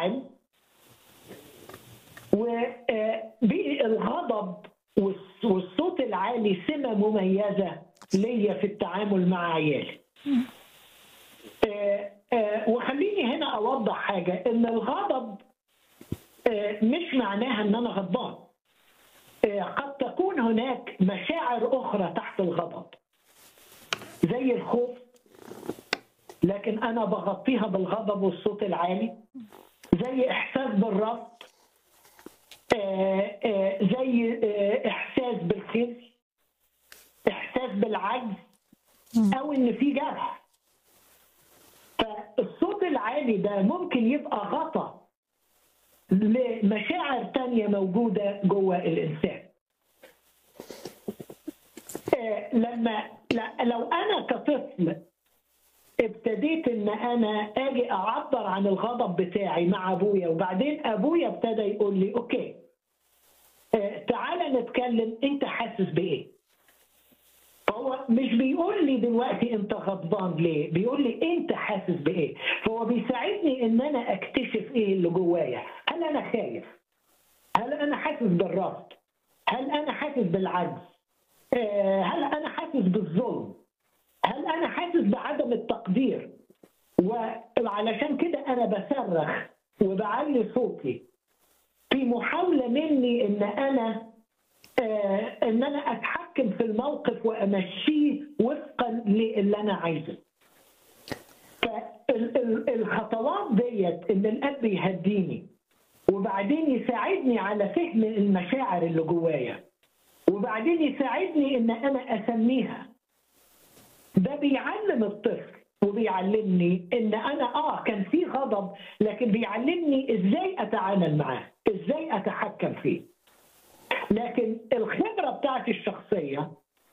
منفعل والغضب والصوت العالي سمة مميزة ليا في التعامل مع عيالي آه، آه، وخليني هنا أوضح حاجة إن الغضب آه، مش معناها إن أنا غضبان آه، قد تكون هناك مشاعر أخرى تحت الغضب زي الخوف لكن أنا بغطيها بالغضب والصوت العالي زي إحساس بالرفض آه، آه، زي آه، إحساس بالخزي إحساس بالعجز أو إن في جرح فالصوت العالي ده ممكن يبقى غطا لمشاعر تانية موجودة جوه الإنسان آه، لما لا- لو أنا كطفل ابتديت ان انا اجي اعبر عن الغضب بتاعي مع ابويا وبعدين ابويا ابتدى يقول لي اوكي آه، تعالى نتكلم انت حاسس بايه فهو مش بيقول لي دلوقتي انت غضبان ليه بيقول لي انت حاسس بايه فهو بيساعدني ان انا اكتشف ايه اللي جوايا هل انا خايف هل انا حاسس بالرفض هل انا حاسس بالعجز آه، هل انا حاسس بالظلم هل انا حاسس بعدم التقدير وعلشان كده انا بصرخ وبعلي صوتي في محاوله مني ان انا آه ان انا اتحكم في الموقف وامشيه وفقا للي انا عايزه فالخطوات ديت ان الاب يهديني وبعدين يساعدني على فهم المشاعر اللي جوايا وبعدين يساعدني ان انا اسميها ده بيعلم الطفل وبيعلمني ان انا اه كان في غضب لكن بيعلمني ازاي اتعامل معاه ازاي اتحكم فيه لكن الخبره بتاعتي الشخصيه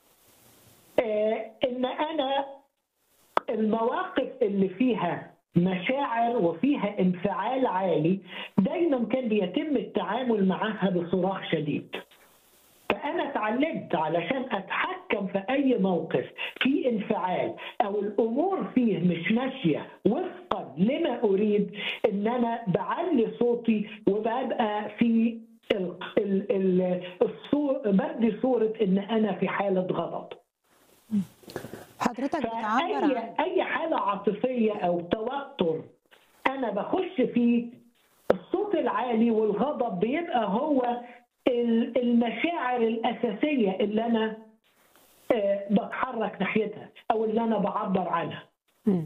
آه ان انا المواقف اللي فيها مشاعر وفيها انفعال عالي دايما كان بيتم التعامل معها بصراخ شديد فأنا اتعلمت علشان أتحكم في أي موقف في انفعال أو الأمور فيه مش ماشية وفقا لما أريد إن أنا بعلي صوتي وببقى في ال ال ال الصور بدي صورة إن أنا في حالة غضب حضرتك بتعبر فأي عن أي حالة عاطفية أو توتر أنا بخش فيه الصوت العالي والغضب بيبقى هو ال- المشاعر الأساسية اللي أنا آه، بتحرك ناحيتها أو اللي أنا بعبر عنها مم.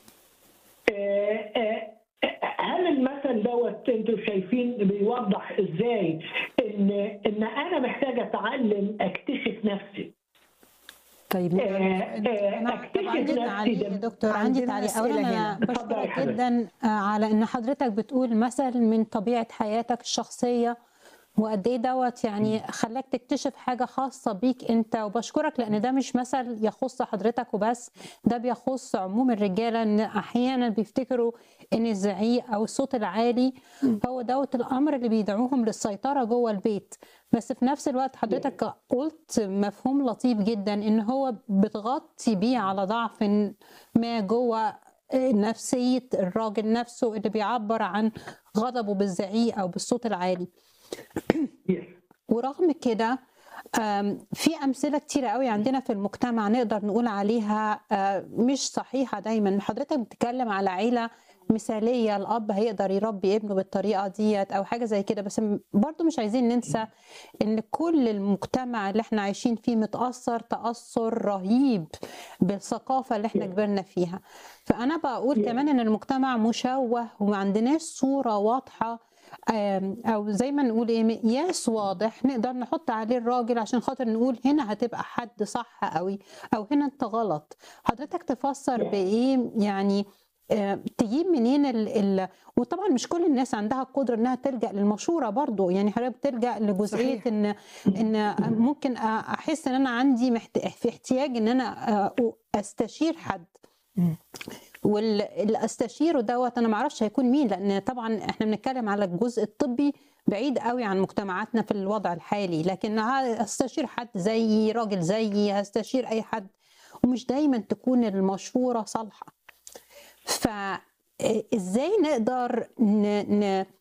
آه، آه، هل المثل دوت انتوا شايفين بيوضح ازاي ان ان انا محتاج اتعلم اكتشف نفسي طيب آه، آه، انا أكتشف طب عندي نفسي تعليق ده. يا دكتور عندي عندنا تعليق اولا أسئلة انا هنا. اتفضل يا بشكرك حبيبي. جدا آه، على ان حضرتك بتقول مثل من طبيعه حياتك الشخصيه وقد ايه دوت يعني خلاك تكتشف حاجه خاصه بيك انت وبشكرك لان ده مش مثل يخص حضرتك وبس ده بيخص عموم الرجاله ان احيانا بيفتكروا ان الزعيق او الصوت العالي هو دوت الامر اللي بيدعوهم للسيطره جوه البيت بس في نفس الوقت حضرتك قلت مفهوم لطيف جدا ان هو بتغطي بيه على ضعف ما جوه نفسيه الراجل نفسه اللي بيعبر عن غضبه بالزعيق او بالصوت العالي Yes. ورغم كده آم، في أمثلة كتيرة قوي عندنا في المجتمع نقدر نقول عليها آه، مش صحيحة دايما حضرتك بتتكلم على عيلة مثالية الأب هيقدر يربي ابنه بالطريقة ديت أو حاجة زي كده بس م- برضو مش عايزين ننسى إن كل المجتمع اللي احنا عايشين فيه متأثر تأثر رهيب بالثقافة اللي احنا كبرنا فيها فأنا بقول كمان إن المجتمع مشوه وما عندناش صورة واضحة آم، او زي ما نقول ايه مقياس واضح نقدر نحط عليه الراجل عشان خاطر نقول هنا هتبقى حد صح قوي او هنا انت غلط حضرتك تفسر بايه يعني آه، تجيب منين ال... ال... وطبعا مش كل الناس عندها القدره انها تلجا للمشوره برضو يعني حضرتك بتلجا لجزئيه صحيح. ان ان ممكن احس ان انا عندي محت... في احتياج ان انا آه، استشير حد واللي استشيره دوت انا ما اعرفش هيكون مين لان طبعا احنا بنتكلم على الجزء الطبي بعيد قوي عن مجتمعاتنا في الوضع الحالي لكن هستشير حد زيي راجل زيي هستشير اي حد ومش دايما تكون المشوره صالحه ف ازاي نقدر ن... ن...